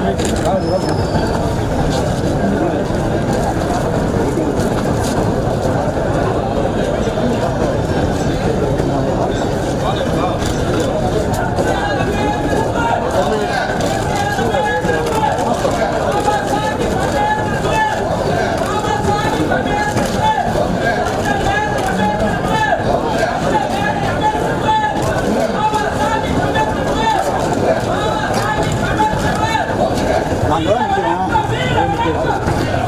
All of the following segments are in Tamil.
நாங்கள் தான் நிற்கிறோம்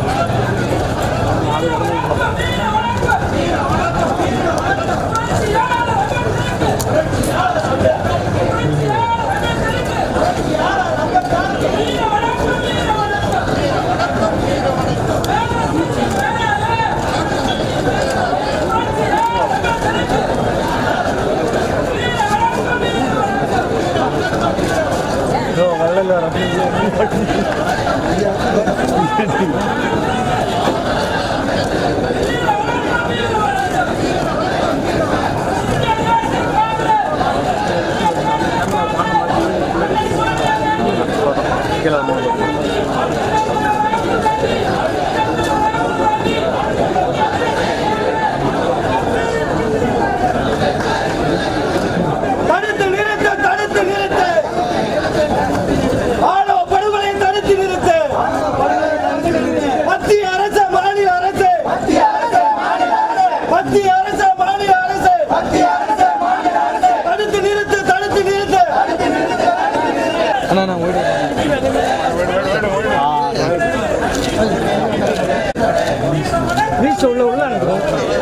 தடுத்து நிறுத்து தடுத்து நிறுத்து ஆணவ படுகொலை தடுத்து நிறுத்து மத்திய அரசு மாநில அரசு மத்திய அரசு மாநில அரசு தடுத்து நிறுத்து தடுத்து நிறுத்து அண்ணா நான் ஓடி ரீச் உள்ள உள்ள அனுப்புறோம்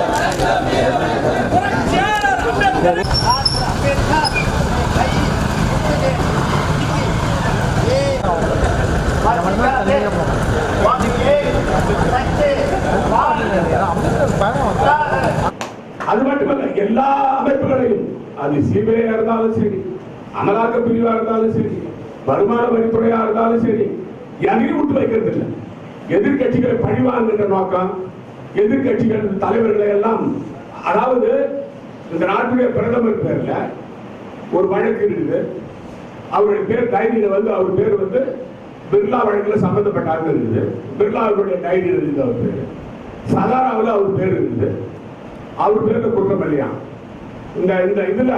அது மட்டுமல்ல எல்லா அமைப்புகளையும் அது சிபிஐ இருந்தாலும் சரி அமலாக்க பிரிவா இருந்தாலும் சரி வருமான வரித்துறையா இருந்தாலும் சரி எதையும் விட்டு வைக்கிறது இல்லை எதிர்கட்சிகளை பழிவாங்குகின்ற நோக்கம் எதிர்கட்சிகள் தலைவர்களை எல்லாம் அதாவது இந்த நாட்டுடைய பிரதமர் பேர்ல ஒரு வழக்கு இருக்குது அவருடைய பேர் டைரியில வந்து அவர் பேர் வந்து பிர்லா வழக்குல சம்பந்தப்பட்டாருன்னு இருக்குது பிர்லா அவருடைய டைரியில் இருக்குது அவர் பேர் சதாராவில் அவர் பேர் இருக்குது அவர் பேர்ல குற்றம் இல்லையா இந்த இந்த இதுல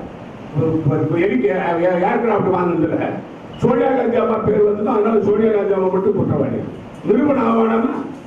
ஏர்கிராஃப்ட் வாங்கினதுல சோனியா காந்தி அம்மா பேர் வந்து அதனால சோனியா காந்தி அம்மா மட்டும் குற்றவாளி நிறுவன ஆவணமா